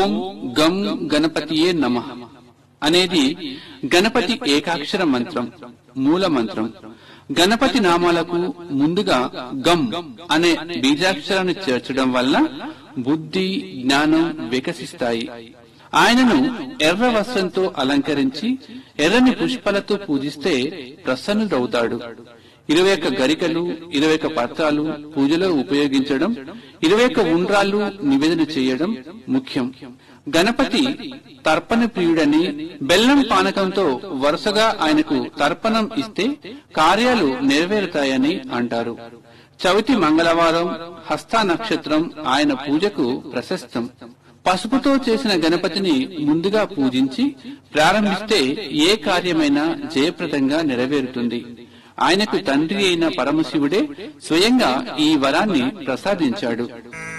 ఓం గం గణపతియే నమ అనేది గణపతి ఏకాక్షర మంత్రం మూల మంత్రం గణపతి నామాలకు ముందుగా గం అనే బీజాక్షరాన్ని చేర్చడం వల్ల బుద్ధి జ్ఞానం వికసిస్తాయి ఆయనను ఎర్ర వస్త్రంతో అలంకరించి ఎర్రని పుష్పాలతో పూజిస్తే ప్రసన్నుడవుతాడు ఇరవై ఒక్క గరికలు ఇరవై ఒక్క పత్రాలు పూజలో ఉపయోగించడం ఇరవై ఒక్క ఉండ్రాళ్ళు నివేదన చేయడం ముఖ్యం గణపతి తర్పణ ప్రియుడని బెల్లం పానకంతో వరుసగా ఆయనకు తర్పణం ఇస్తే కార్యాలు నెరవేరుతాయని అంటారు చవితి మంగళవారం హస్త నక్షత్రం ఆయన పూజకు ప్రశస్తం పసుపుతో చేసిన గణపతిని ముందుగా పూజించి ప్రారంభిస్తే ఏ కార్యమైనా జయప్రదంగా నెరవేరుతుంది ఆయనకు తండ్రి అయిన పరమశివుడే స్వయంగా ఈ వరాన్ని ప్రసాదించాడు